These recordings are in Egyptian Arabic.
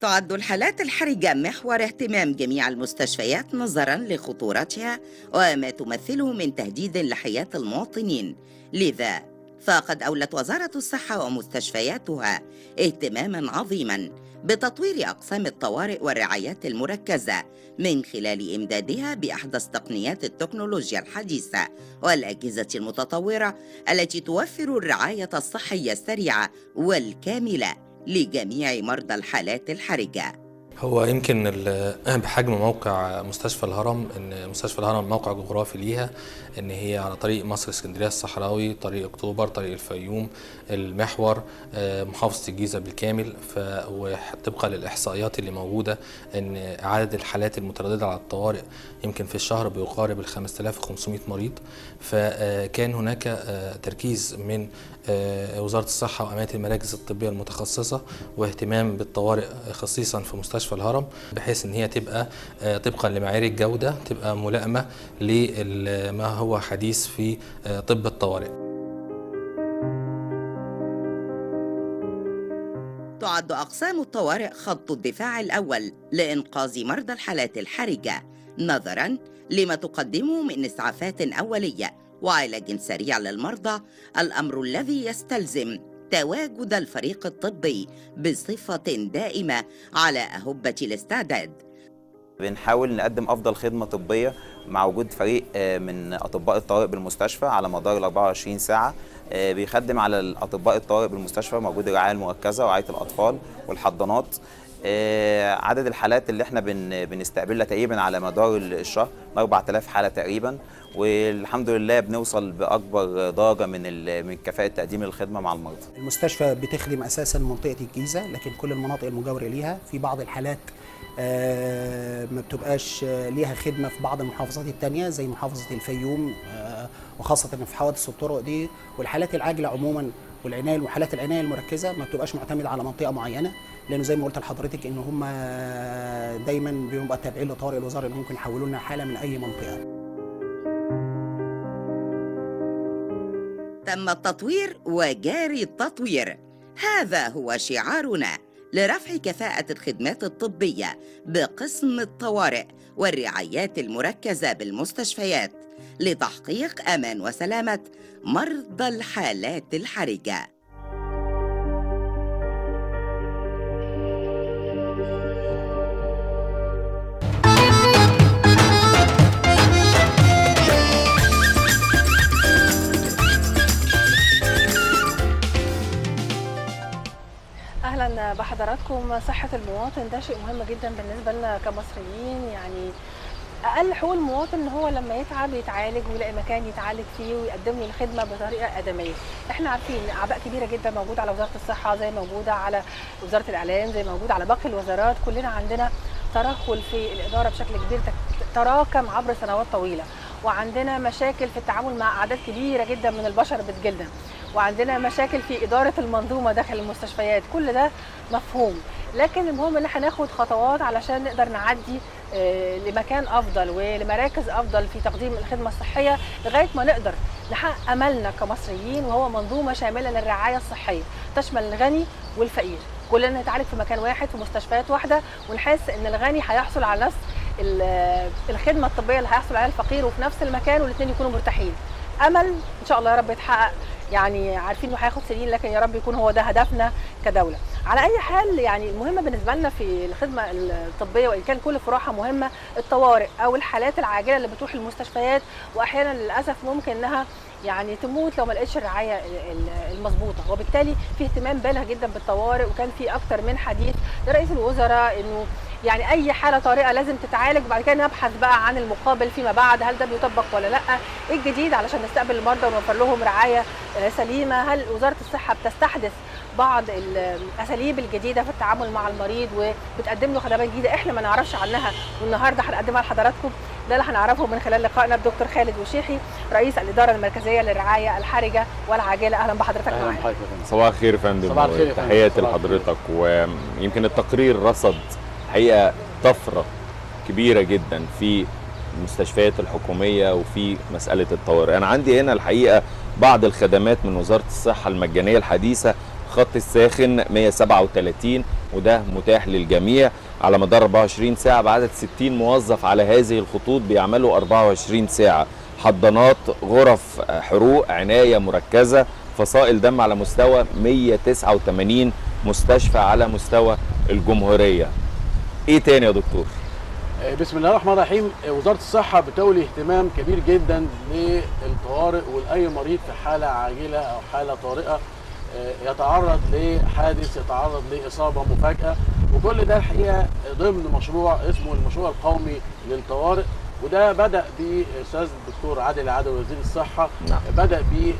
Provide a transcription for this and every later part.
تعد الحالات الحرجة محور اهتمام جميع المستشفيات نظرا لخطورتها وما تمثله من تهديد لحياة المواطنين لذا فقد أولت وزارة الصحة ومستشفياتها اهتماما عظيما بتطوير أقسام الطوارئ والرعايات المركزة من خلال إمدادها بأحدث تقنيات التكنولوجيا الحديثة والأجهزة المتطورة التي توفر الرعاية الصحية السريعة والكاملة لجميع مرضى الحالات الحرجة هو يمكن ال- بحجم موقع مستشفى الهرم ان مستشفى الهرم موقع جغرافي ليها ان هي على طريق مصر اسكندريه الصحراوي طريق اكتوبر طريق الفيوم المحور آه، محافظه الجيزه بالكامل ف وطبقا للاحصائيات اللي موجوده ان عدد الحالات المتردده على الطوارئ يمكن في الشهر بيقارب ال 5500 مريض فكان هناك آه، تركيز من آه، وزاره الصحه وامانه المراكز الطبيه المتخصصه واهتمام بالطوارئ خصيصا في مستشفى الهرم بحيث ان هي تبقى آه، طبقا لمعايير الجوده تبقى ملائمه لما هو حديث في آه، طب الطوارئ تعد أقسام الطوارئ خط الدفاع الأول لإنقاذ مرضى الحالات الحرجة نظراً لما تقدمه من إسعافات أولية وعلاج سريع للمرضى الأمر الذي يستلزم تواجد الفريق الطبي بصفة دائمة على أهبة الاستعداد بنحاول نقدم افضل خدمه طبيه مع وجود فريق آه، من اطباء الطوارئ بالمستشفى على مدار ال 24 ساعه آه، بيخدم على الاطباء الطوارئ بالمستشفى موجود الرعايه المركزه ورعايه الاطفال والحضانات آه، عدد الحالات اللي احنا بن بنستقبلها تقريبا على مدار الشهر 4000 حاله تقريبا والحمد لله بنوصل باكبر درجه من ال- من كفاءه تقديم الخدمه مع المرضى المستشفى بتخدم اساسا منطقه الجيزه لكن كل المناطق المجاوره ليها في بعض الحالات آه، ما بتبقاش آه، ليها خدمه في بعض المحافظات التانية زي محافظه الفيوم آه، وخاصه في حوادث الطرق دي والحالات العاجله عموما والعنايه وحالات العنايه المركزه ما بتبقاش معتمده على منطقه معينه لانه زي ما قلت لحضرتك ان هم دايما بيبقى تابعين لطوارئ الوزاره اللي ممكن يحولوا لنا حاله من اي منطقه تم التطوير وجاري التطوير هذا هو شعارنا لرفع كفاءة الخدمات الطبية بقسم الطوارئ والرعايات المركزة بالمستشفيات لتحقيق أمان وسلامة مرضى الحالات الحرجة اهلا بحضراتكم صحه المواطن ده شيء مهم جدا بالنسبه لنا كمصريين يعني اقل حقوق المواطن ان هو لما يتعب يتعالج ويلاقي مكان يتعالج فيه ويقدم له الخدمه بطريقه ادميه احنا عارفين اعباء كبيره جدا موجوده على وزاره الصحه زي موجوده على وزاره الاعلام زي موجوده على باقي الوزارات كلنا عندنا ترهل في الاداره بشكل كبير تك- تراكم عبر سنوات طويله وعندنا مشاكل في التعامل مع اعداد كبيره جدا من البشر بتجيلنا وعندنا مشاكل في اداره المنظومه داخل المستشفيات كل ده مفهوم لكن المهم ان احنا ناخد خطوات علشان نقدر نعدي آه، لمكان افضل ولمراكز افضل في تقديم الخدمه الصحيه لغايه ما نقدر نحقق املنا كمصريين وهو منظومه شامله للرعايه الصحيه تشمل الغني والفقير كلنا نتعالج في مكان واحد في مستشفيات واحده ونحس ان الغني هيحصل على نفس ال- الخدمه الطبيه اللي هيحصل عليها الفقير وفي نفس المكان والاثنين يكونوا مرتاحين امل ان شاء الله يا رب يتحقق يعني عارفين انه هياخد سنين لكن يا رب يكون هو ده هدفنا كدوله على اي حال يعني المهم بالنسبه لنا في الخدمه الطبيه وان كان كل فروعها مهمه الطوارئ او الحالات العاجله اللي بتروح المستشفيات واحيانا للاسف ممكن انها يعني تموت لو ما لقيتش الرعايه ال- ال- المظبوطه وبالتالي في اهتمام بالغ جدا بالطوارئ وكان في اكتر من حديث لرئيس الوزراء انه يعني اي حاله طارئه لازم تتعالج وبعد كده نبحث بقى عن المقابل فيما بعد هل ده بيطبق ولا لا ايه الجديد علشان نستقبل المرضى ونوفر لهم رعايه آه، سليمه هل وزاره الصحه بتستحدث بعض الاساليب الجديده في التعامل مع المريض وبتقدم له خدمات جديده احنا ما نعرفش عنها والنهارده هنقدمها لحضراتكم ده اللي هنعرفه من خلال لقائنا بدكتور خالد وشيحي رئيس الاداره المركزيه للرعايه الحرجه والعاجله اهلا بحضرتك اهلا معانا بحضرتك يا فندم. صباح الخير يا فندم صباح الخير يا فندم. تحياتي صباح الخير. لحضرتك ويمكن التقرير رصد حقيقه طفره كبيره جدا في المستشفيات الحكوميه وفي مساله الطوارئ انا عندي هنا الحقيقه بعض الخدمات من وزاره الصحه المجانيه الحديثه خط الساخن 137 وده متاح للجميع على مدار 24 ساعه بعدد 60 موظف على هذه الخطوط بيعملوا 24 ساعه حضانات غرف آه، حروق عنايه مركزه فصائل دم على مستوى 189 مستشفى على مستوى الجمهوريه ايه تاني يا دكتور بسم الله الرحمن الرحيم وزاره الصحه بتولي اهتمام كبير جدا للطوارئ ولاي مريض في حاله عاجله او حاله طارئه آه، يتعرض لحادث يتعرض لاصابه مفاجاه وكل ده الحقيقه ضمن مشروع اسمه المشروع القومي للطوارئ وده بدا باستاذ الدكتور عادل عدوي وزير الصحه نعم. بدا ب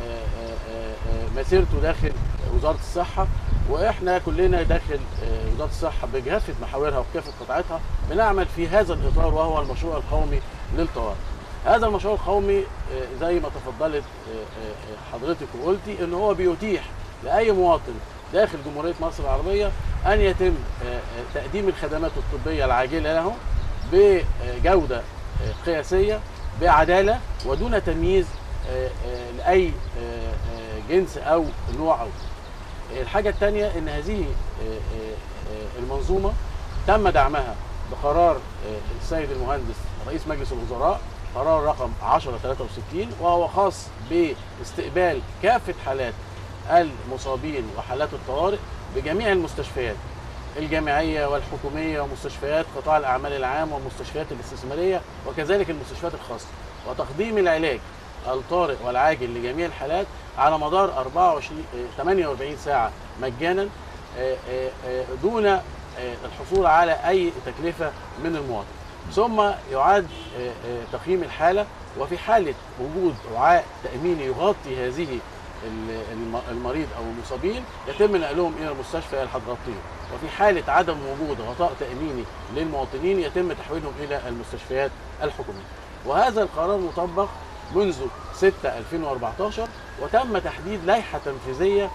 مسيرته داخل وزاره الصحه واحنا كلنا داخل آه، وزاره الصحه بكافه محاورها وكافه قطاعاتها بنعمل في هذا الاطار وهو المشروع القومي للطوارئ. هذا المشروع القومي آه، زي ما تفضلت آه، آه، حضرتك وقلتي ان هو بيتيح لاي مواطن داخل جمهوريه مصر العربيه ان يتم آه، آه، تقديم الخدمات الطبيه العاجله له بجوده آه، قياسيه بعداله ودون تمييز آه، آه، لاي آه، آه، جنس او نوع او الحاجة الثانية إن هذه آه، آه، آه، المنظومة تم دعمها بقرار آه، السيد المهندس رئيس مجلس الوزراء قرار رقم 1063 وهو خاص باستقبال كافة حالات المصابين وحالات الطوارئ بجميع المستشفيات الجامعية والحكومية ومستشفيات قطاع الأعمال العام والمستشفيات الاستثمارية وكذلك المستشفيات الخاصة وتقديم العلاج الطارئ والعاجل لجميع الحالات على مدار 24 آه، 48 ساعة مجانا آه، آه، آه، دون آه، الحصول على أي تكلفة من المواطن ثم يعاد آه، آه، تقييم الحالة وفي حالة وجود وعاء تأميني يغطي هذه ال- الم- المريض أو المصابين يتم نقلهم إلى المستشفى اللي هتغطيهم وفي حالة عدم وجود غطاء تأميني للمواطنين يتم تحويلهم إلى المستشفيات الحكومية وهذا القرار مطبق منذ 6 2014 وتم تحديد لائحه تنفيذيه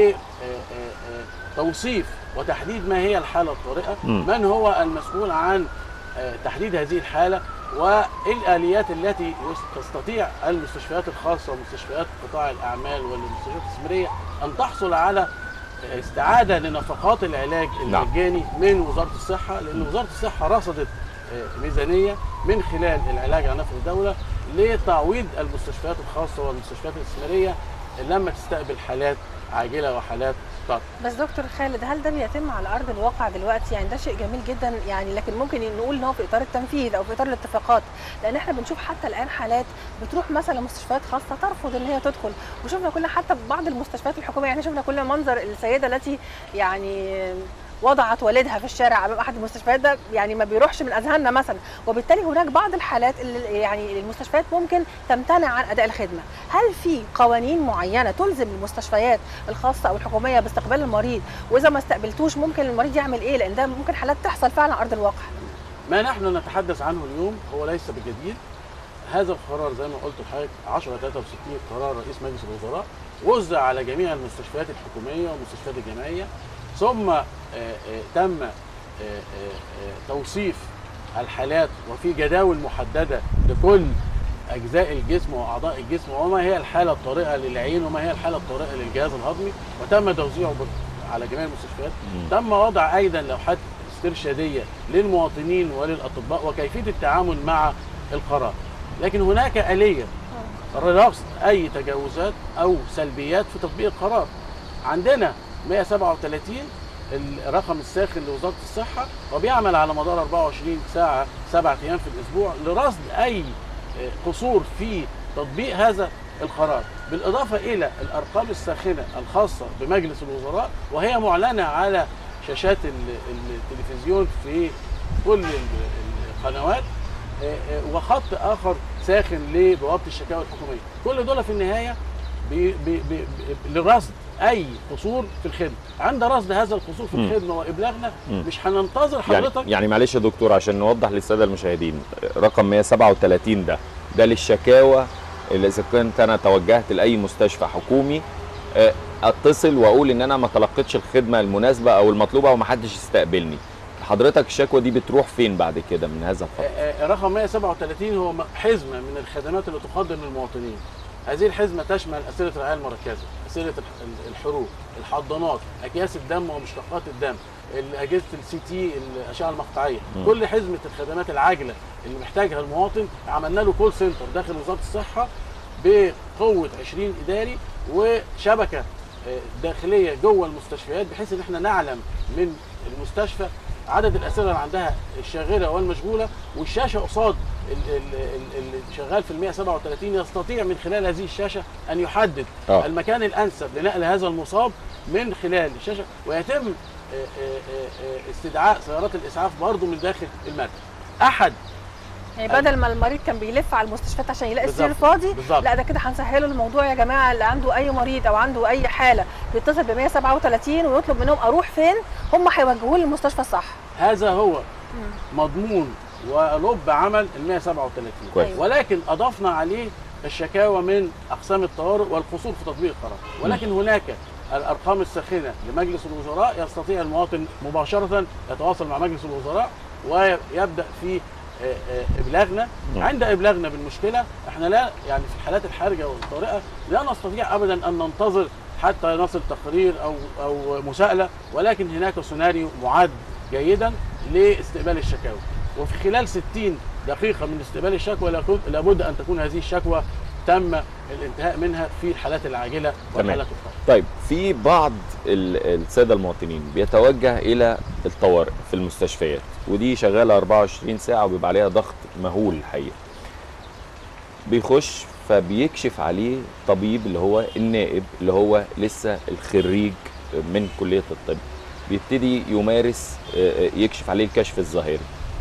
لتوصيف وتحديد ما هي الحاله الطارئه مم. من هو المسؤول عن آه، تحديد هذه الحاله والاليات التي يس- تستطيع المستشفيات الخاصه ومستشفيات قطاع الاعمال والمستشفيات الاستثماريه ان تحصل على استعاده لنفقات العلاج نعم. المجاني من وزاره الصحه لان وزاره الصحه رصدت آه، ميزانيه من خلال العلاج على نفق الدوله لتعويض المستشفيات الخاصه والمستشفيات الاستثماريه لما تستقبل حالات عاجله وحالات طارئه. بس دكتور خالد هل ده بيتم على ارض الواقع دلوقتي يعني ده شيء جميل جدا يعني لكن ممكن نقول ان هو في اطار التنفيذ او في اطار الاتفاقات لان احنا بنشوف حتى الان حالات بتروح مثلا مستشفيات خاصه ترفض ان هي تدخل وشفنا كل حتى بعض المستشفيات الحكوميه يعني شفنا كل منظر السيده التي يعني وضعت والدها في الشارع امام احد المستشفيات ده يعني ما بيروحش من اذهاننا مثلا وبالتالي هناك بعض الحالات اللي يعني المستشفيات ممكن تمتنع عن اداء الخدمه هل في قوانين معينه تلزم المستشفيات الخاصه او الحكوميه باستقبال المريض واذا ما استقبلتوش ممكن المريض يعمل ايه لان ده ممكن حالات تحصل فعلا على ارض الواقع ما نحن نتحدث عنه اليوم هو ليس بجديد هذا القرار زي ما قلت لحضرتك 1063 قرار رئيس مجلس الوزراء وزع على جميع المستشفيات الحكوميه والمستشفيات الجامعيه ثم آه، آه، تم آه، آه، آه، توصيف الحالات وفي جداول محدده لكل اجزاء الجسم واعضاء الجسم وما هي الحاله الطارئه للعين وما هي الحاله الطارئه للجهاز الهضمي وتم توزيعه بال- على جميع المستشفيات تم وضع ايضا لوحات استرشاديه للمواطنين وللاطباء وكيفيه التعامل مع القرار لكن هناك اليه رصد اي تجاوزات او سلبيات في تطبيق القرار عندنا 137 الرقم الساخن لوزاره الصحه وبيعمل على مدار 24 ساعه سبعة ايام في الاسبوع لرصد اي آه، قصور في تطبيق هذا القرار بالاضافه الى الارقام الساخنه الخاصه بمجلس الوزراء وهي معلنه على شاشات ال- التلفزيون في كل ال- القنوات آه، آه، وخط اخر ساخن لبوابه الشكاوى الحكوميه كل دول في النهايه بي بي بي بي لرصد اي قصور في الخدمه عند رصد هذا القصور في مم. الخدمه وابلاغنا مم. مش هننتظر يعني حضرتك يعني معلش يا دكتور عشان نوضح للساده المشاهدين رقم 137 ده ده للشكاوى اللي اذا كنت انا توجهت لاي مستشفى حكومي آه، اتصل واقول ان انا ما تلقيتش الخدمه المناسبه او المطلوبه ومحدش استقبلني حضرتك الشكوى دي بتروح فين بعد كده من هذا الخط آه، آه، رقم 137 هو م- حزمه من الخدمات اللي تقدم للمواطنين هذه الحزمه تشمل اسئله الرعايه المركزه اسئله الح- الحروق الحضانات اكياس الدم ومشتقات الدم اجهزه السي تي الاشعه المقطعيه كل حزمه الخدمات العاجله اللي محتاجها المواطن عملنا له كول سنتر داخل وزاره الصحه بقوه 20 اداري وشبكه آه، داخليه جوه المستشفيات بحيث ان احنا نعلم من المستشفى عدد الاسئله اللي عندها الشاغله والمشغوله والشاشه قصاد ال- ال- ال- اللي شغال في ال 137 يستطيع من خلال هذه الشاشه ان يحدد آه. المكان الانسب لنقل هذا المصاب من خلال الشاشه ويتم آه، آه، آه، آه، استدعاء سيارات الاسعاف برضه من داخل المركز. احد يعني بدل ما المريض كان بيلف على المستشفيات عشان يلاقي السرير بالظبط. فاضي بالظبط. لا ده كده هنسهله الموضوع يا جماعه اللي عنده اي مريض او عنده اي حاله بيتصل ب 137 ويطلب منهم اروح فين هم هيوجهوه للمستشفى الصح هذا هو مضمون ولب عمل ال 137 كويس. ولكن اضفنا عليه الشكاوى من اقسام الطوارئ والقصور في تطبيق القرار ولكن هناك الارقام الساخنه لمجلس الوزراء يستطيع المواطن مباشره يتواصل مع مجلس الوزراء ويبدا في آه، آه، ابلاغنا عند ابلاغنا بالمشكله احنا لا يعني في الحالات الحرجه والطارئه لا نستطيع ابدا ان ننتظر حتى نصل تقرير او او مساءله ولكن هناك سيناريو معد جيدا لاستقبال الشكاوى وفي خلال 60 دقيقه من استقبال الشكوى لابد- لابد ان تكون هذه الشكوى تم الانتهاء منها في الحالات العاجله والحالات الطارئه طيب في بعض ال- الساده المواطنين بيتوجه الى الطوارئ في المستشفيات ودي شغاله 24 ساعه وبيبقى عليها ضغط مهول الحقيقه بيخش فبيكشف عليه طبيب اللي هو النائب اللي هو لسه الخريج من كليه الطب بيبتدي يمارس آه، آه، يكشف عليه الكشف الظاهري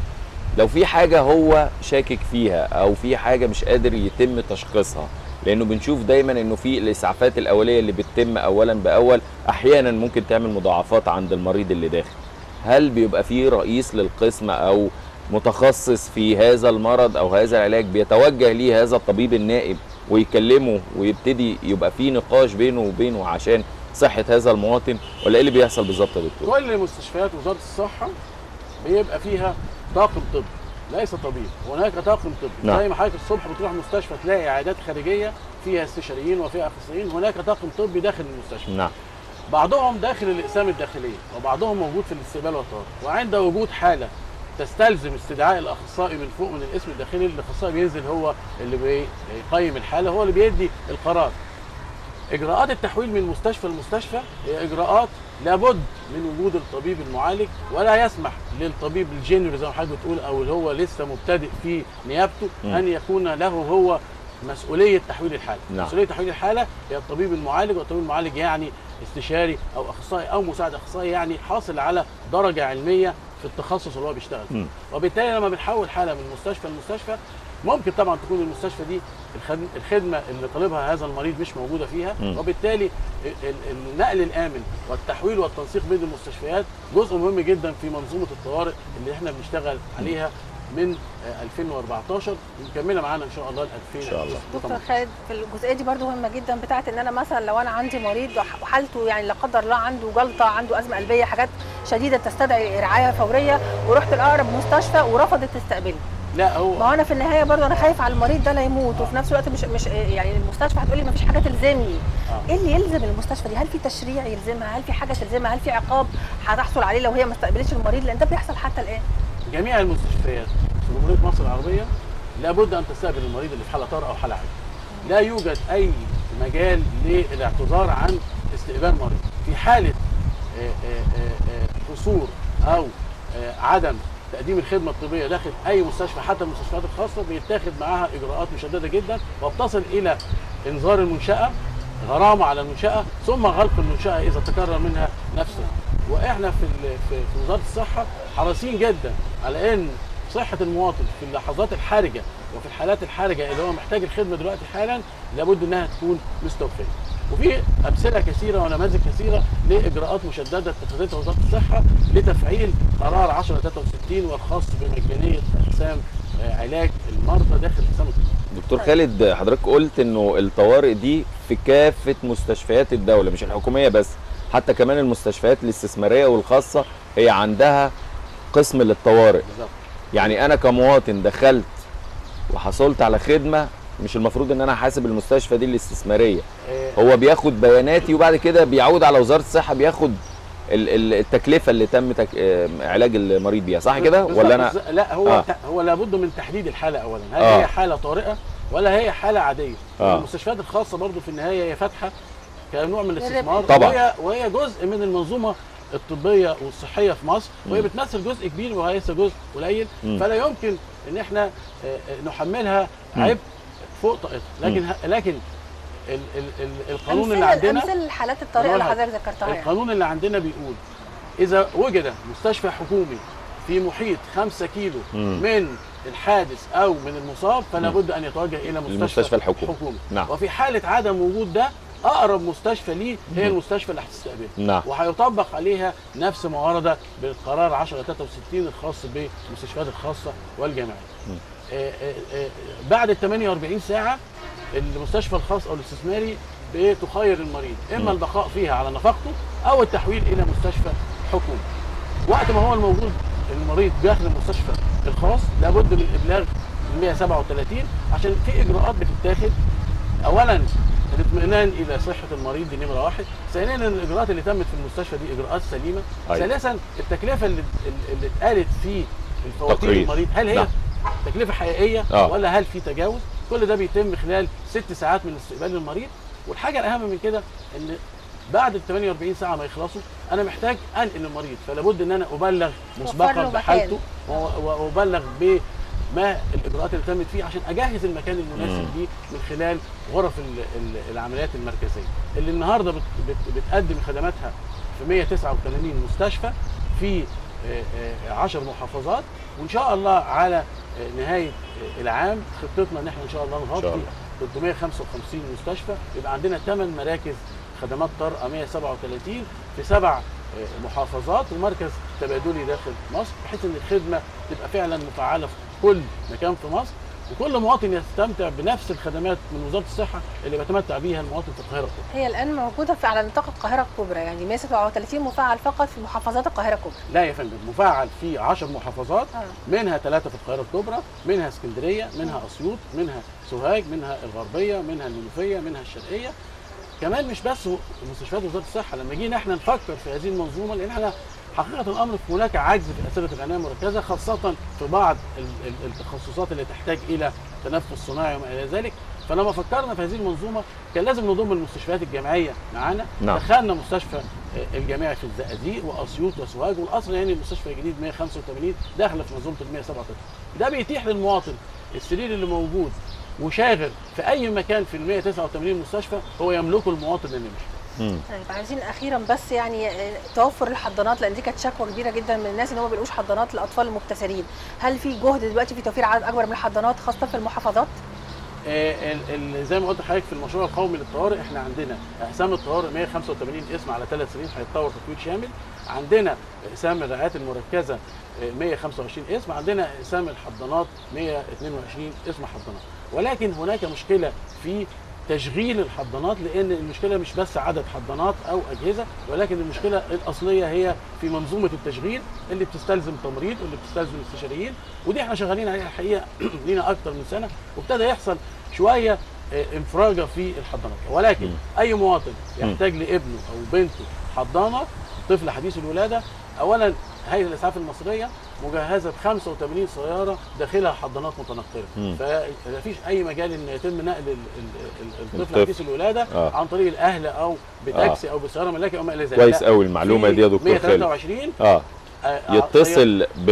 لو في حاجه هو شاكك فيها او في حاجه مش قادر يتم تشخيصها لانه بنشوف دايما انه في الاسعافات الاوليه اللي بتتم اولا باول احيانا ممكن تعمل مضاعفات عند المريض اللي داخل هل بيبقى في رئيس للقسم او متخصص في هذا المرض او هذا العلاج بيتوجه ليه هذا الطبيب النائب ويكلمه ويبتدي يبقى في نقاش بينه وبينه عشان صحه هذا المواطن ولا ايه اللي بيحصل بالظبط يا دكتور؟ كل مستشفيات وزاره الصحه بيبقى فيها طاقم طبي ليس طبيب هناك طاقم طبي نعم. زي ما حضرتك الصبح بتروح مستشفى تلاقي عيادات خارجيه فيها استشاريين وفيها اخصائيين هناك طاقم طبي داخل المستشفى نعم بعضهم داخل الاقسام الداخليه وبعضهم موجود في الاستقبال والطوارئ وعند وجود حاله تستلزم استدعاء الاخصائي من فوق من القسم الداخلي الاخصائي بينزل هو اللي بيقيم الحاله هو اللي بيدي القرار اجراءات التحويل من مستشفى لمستشفى هي اجراءات لابد من وجود الطبيب المعالج ولا يسمح للطبيب الجينيور زي ما حضرتك بتقول او اللي هو لسه مبتدئ في نيابته مم. ان يكون له هو مسؤوليه تحويل الحاله نعم. مسؤوليه تحويل الحاله هي الطبيب المعالج والطبيب المعالج يعني استشاري او اخصائي او مساعد اخصائي يعني حاصل على درجه علميه في التخصص اللي هو بيشتغل فيه مم. وبالتالي لما بنحول حاله من مستشفى لمستشفى ممكن طبعا تكون المستشفى دي الخد- الخدمه اللي طالبها هذا المريض مش موجوده فيها مم. وبالتالي ال- ال- النقل الامن والتحويل والتنسيق بين المستشفيات جزء مهم جدا في منظومه الطوارئ اللي احنا بنشتغل عليها من آه، 2014 ومكمله معانا ان شاء الله ل 2000 إن شاء الله. دكتور خالد في الجزئيه دي برضو مهمه جدا بتاعت ان انا مثلا لو انا عندي مريض وح- وحالته يعني لا قدر الله عنده جلطه عنده ازمه قلبيه حاجات شديده تستدعي رعايه فوريه ورحت لاقرب مستشفى ورفضت تستقبلني لا هو ما هو انا في النهايه برضو انا خايف على المريض ده لا يموت وفي نفس الوقت مش مش يعني المستشفى هتقول لي ما فيش حاجه تلزمني آه. ايه اللي يلزم المستشفى دي هل في تشريع يلزمها هل في حاجه تلزمها هل في عقاب هتحصل عليه لو هي ما استقبلتش المريض لان ده بيحصل حتى الان جميع المستشفيات في جمهوريه مصر العربيه لابد ان تستقبل المريض اللي في حاله طارئه او حاله عاجله. لا يوجد اي مجال للاعتذار عن استقبال مريض. في حاله آه، آه، آه، آه، قصور او آه، عدم تقديم الخدمه الطبيه داخل اي مستشفى حتى المستشفيات الخاصه بيتاخد معاها اجراءات مشدده جدا وبتصل الى انذار المنشاه غرامه على المنشاه ثم غلق المنشاه اذا تكرر منها نفسه واحنا في ال- في في وزاره الصحه حريصين جدا على ان صحه المواطن في اللحظات الحرجه وفي الحالات الحرجه اللي هو محتاج الخدمه دلوقتي حالا لابد انها تكون مستوفيه وفي امثله كثيره ونماذج كثيره لاجراءات مشدده اتخذتها وزاره الصحه لتفعيل قرار 1063 والخاص بمجانيه اقسام آه، علاج المرضى داخل اقسام الطب دكتور خالد حضرتك قلت انه الطوارئ دي في كافه مستشفيات الدوله مش الحكوميه بس حتى كمان المستشفيات الاستثماريه والخاصه هي عندها قسم للطوارئ بالظبط يعني انا كمواطن دخلت وحصلت على خدمه مش المفروض ان انا حاسب المستشفى دي الاستثماريه آه، هو بياخد بياناتي وبعد كده بيعود على وزاره الصحه بياخد ال- ال- التكلفه اللي تم تك... آه، علاج المريض بيها صح كده بالظبط، ولا انا بالظبط. لا هو آه. آه. هو لابد من تحديد الحاله اولا هل آه. هي حاله طارئه ولا هي حاله عاديه آه. المستشفيات الخاصه برضو في النهايه هي فاتحه كنوع من للربح. الاستثمار طبعاً. وهي وهي جزء من المنظومه الطبيه والصحيه في مصر وهي مم. بتمثل جزء كبير وليس جزء قليل مم. فلا يمكن ان احنا آه، آه، نحملها مم. عبء فوق طاقتها لكن ه- لكن ال ال ال القانون اللي أمثلة- عندنا امثله الحالات الطارئه اللي أقول لك، حضرتك ذكرتها يعني القانون اللي عندنا بيقول اذا وجد مستشفى حكومي في محيط 5 كيلو مم. من الحادث او من المصاب فلا بد ان يتوجه الى مستشفى, المستشفى الحكومي. حكومي نعم. وفي حاله عدم وجود ده اقرب مستشفى ليه هي المستشفى اللي هتستقبله نعم وهيطبق عليها نفس ما ورد بالقرار 1063 الخاص بالمستشفيات الخاصه والجامعيه. مم. آه، آه، آه، بعد ال 48 ساعه المستشفى الخاص او الاستثماري بتخير المريض مم. اما البقاء فيها على نفقته او التحويل الى مستشفى حكومي. وقت ما هو الموجود المريض داخل المستشفى الخاص لابد من ابلاغ ال 137 عشان في اجراءات بتتاخد اولا الاطمئنان الى صحه المريض دي نمره واحد، ثانيا ان الاجراءات اللي تمت في المستشفى دي اجراءات سليمه، أيوة. ثالثا التكلفه اللي اللي اتقالت في الفواتير تقرير. المريض هل هي نعم. تكلفه حقيقيه آه. ولا هل في تجاوز؟ كل ده بيتم خلال ست ساعات من استقبال المريض والحاجه الاهم من كده ان بعد ال 48 ساعه ما يخلصوا انا محتاج انقل المريض فلا بد ان انا ابلغ توفر مسبقا له بحالته و- و- وابلغ بما الاجراءات اللي تمت فيه عشان اجهز المكان المناسب مم. ليه من خلال غرف ال- ال- العمليات المركزيه اللي النهارده بت بت بتقدم خدماتها في 189 مستشفى في 10 محافظات وان شاء الله على آه، نهايه آه، العام خطتنا ان احنا ان شاء الله شاء نغطي الله. 355 مستشفى يبقى عندنا 8 مراكز خدمات طارئه 137 في سبع آه، محافظات ومركز تبادلي داخل مصر بحيث ان الخدمه تبقى فعلا مفعله في كل مكان في مصر وكل مواطن يستمتع بنفس الخدمات من وزاره الصحه اللي بيتمتع بيها المواطن في القاهره الكبرى. هي الان موجوده في على نطاق القاهره الكبرى يعني 137 مفعل فقط في محافظات القاهره الكبرى لا يا فندم مفعل في 10 محافظات آه. منها ثلاثة في القاهرة الكبرى منها اسكندرية منها أسيوط منها سوهاج منها الغربية منها المنوفية منها الشرقية كمان مش بس مستشفيات وزارة الصحة لما جينا احنا نفكر في هذه المنظومة لأن احنا حقيقة الأمر هناك عجز في أسئلة العناية المركزة خاصة في بعض ال- ال- التخصصات اللي تحتاج إلى تنفس صناعي وما إلى ذلك فلما فكرنا في هذه المنظومة كان لازم نضم المستشفيات الجامعية معانا نعم. دخلنا مستشفى آه، الجامعي في الزقازيق واسيوط وسوهاج والقصر يعني المستشفى الجديد 185 داخله في منظومه ال 137 ده بيتيح للمواطن السرير اللي موجود وشاغر في اي مكان في ال 189 مستشفى هو يملكه المواطن اللي محتاج مم. طيب عايزين اخيرا بس يعني آه، توفر الحضانات لان دي كانت شكوى كبيره جدا من الناس ان هم ما بيلاقوش حضانات للاطفال المبتسرين هل في جهد دلوقتي في توفير عدد اكبر من الحضانات خاصه في المحافظات آه، ال- ال- زي ما قلت لحضرتك في المشروع القومي للطوارئ احنا عندنا اقسام الطوارئ 185 اسم على ثلاث سنين هيتطور تطوير شامل عندنا اقسام الرعايات المركزه آه، 125 اسم عندنا اقسام الحضانات 122 اسم حضانات ولكن هناك مشكله في تشغيل الحضانات لان المشكله مش بس عدد حضانات او اجهزه ولكن المشكله الاصليه هي في منظومه التشغيل اللي بتستلزم تمريض واللي بتستلزم استشاريين ودي احنا شغالين عليها الحقيقه لينا اكتر من سنه وابتدى يحصل شويه آه، انفراجه في الحضانات ولكن مم. اي مواطن مم. يحتاج لابنه او بنته حضانه طفل حديث الولاده اولا هيئه الاسعاف المصريه مجهزه ب 85 سياره داخلها حضانات متنقله مم. فمفيش اي مجال ان يتم نقل ال- ال- ال- الطفل الطفل. حديث الولاده آه. عن طريق الاهل او بتاكسي او بسياره ملاكي او ما الى ذلك كويس لا، قوي المعلومه في دي يا دكتور خالد 123 اه آه، يتصل ب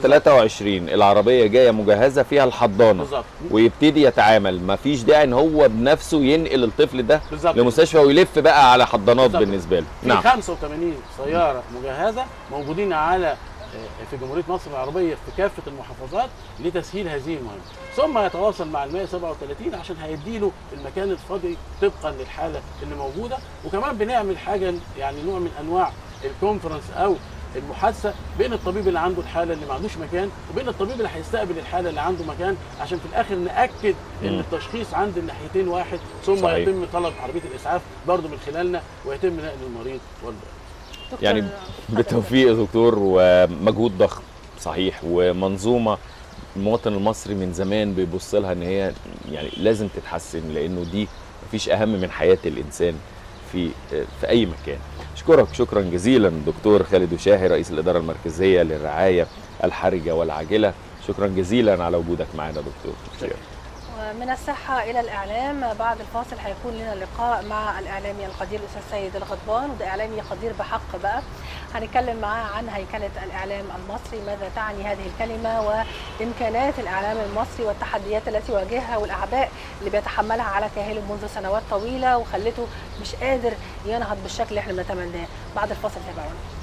123 العربيه جايه مجهزه فيها الحضانه بالظبط ويبتدي يتعامل مفيش داعي ان هو بنفسه ينقل الطفل ده بالظبط لمستشفى ويلف بقى على حضانات بالظبط. بالنسبه له في نعم 85 سياره مجهزه موجودين على آه، في جمهوريه مصر العربيه في كافه المحافظات لتسهيل هذه المهمه ثم يتواصل مع ال 137 عشان هيديله المكان الفاضي طبقا للحاله اللي موجوده وكمان بنعمل حاجه يعني نوع من انواع الكونفرنس او المحادثه بين الطبيب اللي عنده الحاله اللي ما عندوش مكان وبين الطبيب اللي هيستقبل الحاله اللي عنده مكان عشان في الاخر ناكد ان مم. التشخيص عند الناحيتين واحد ثم صحيح. يتم طلب عربيه الاسعاف برضه من خلالنا ويتم نقل المريض والبائع دكتور يعني اتفضل. بالتوفيق يا دكتور ومجهود ضخم صحيح ومنظومه المواطن المصري من زمان بيبص لها ان هي يعني لازم تتحسن لانه دي مفيش اهم من حياه الانسان في في اي مكان اشكرك شكرا جزيلا دكتور خالد وشاهي رئيس الاداره المركزيه للرعايه الحرجه والعاجله شكرا جزيلا على وجودك معنا دكتور شكرا. ومن الصحة إلى الإعلام بعد الفاصل هيكون لنا لقاء مع الإعلامي القدير الأستاذ سيد الغضبان وده إعلامي قدير بحق بقى هنتكلم معاه عن هيكلة الإعلام المصري ماذا تعني هذه الكلمة وإمكانات الإعلام المصري والتحديات التي يواجهها والأعباء اللي بيتحملها على كاهله منذ سنوات طويلة وخلته مش قادر ينهض بالشكل اللي احنا بنتمناه بعد الفاصل تابعونا